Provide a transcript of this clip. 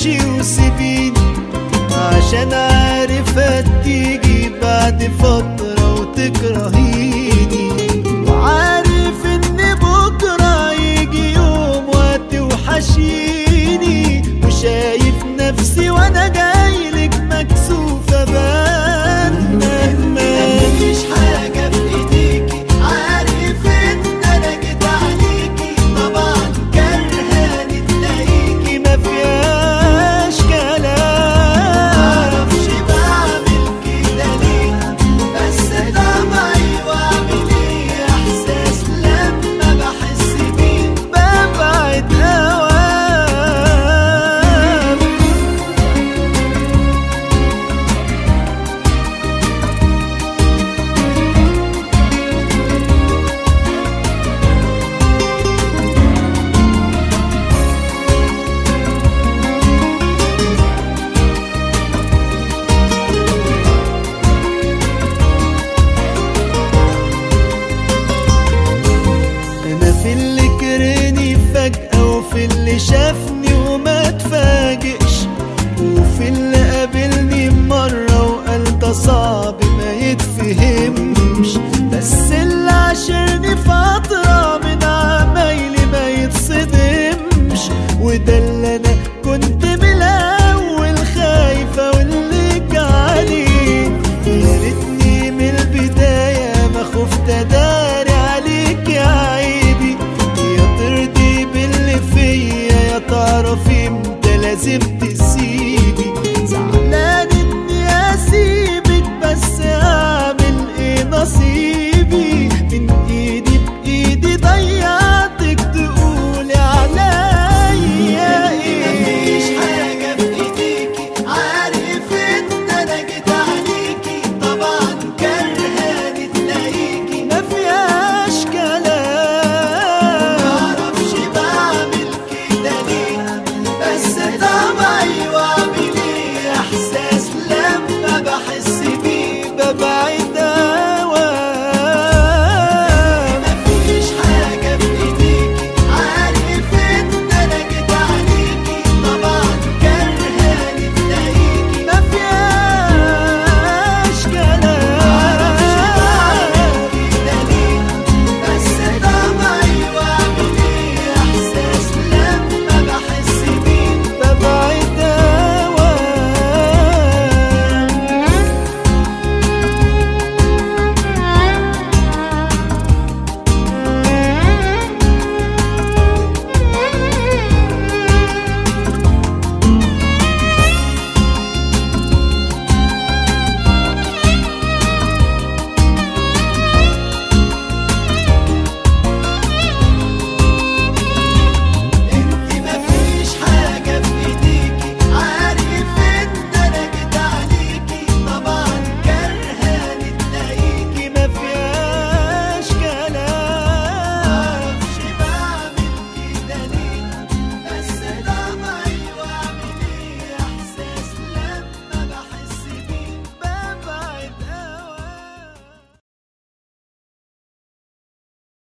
امشي وسيبيني عشان عارف هتيجي بعد فترة وتكرهيني وعارف ان بكرة يجي يوم وهتوحشيني وشايف نفسي وانا جايلك مكسوفة بان مفيش حاجة في ايديكي عارف ان انا جيت عليكي طبعا كرهاني تلاقيكي ما فيهاش كلام معرفش بعمل كده ليه بس طبعي واعمل ايه احساس لما بحس بيه ببعد اوام انا في اللي كرهني فجأة وفي اللي شافني وما اتفاجئش وفي اللي قابلني مرة وقال ده صعب ما يتفهمش بس اللي عاشرني فترة من عمايلي ما يتصدمش وده اللي انا كنت من الاول خايفة واللي عليه يا ريتني من البداية ما خفت اداري عليك يا عيبي يا ترضي باللي فيا يا تعرفي امتى لازم تسيبي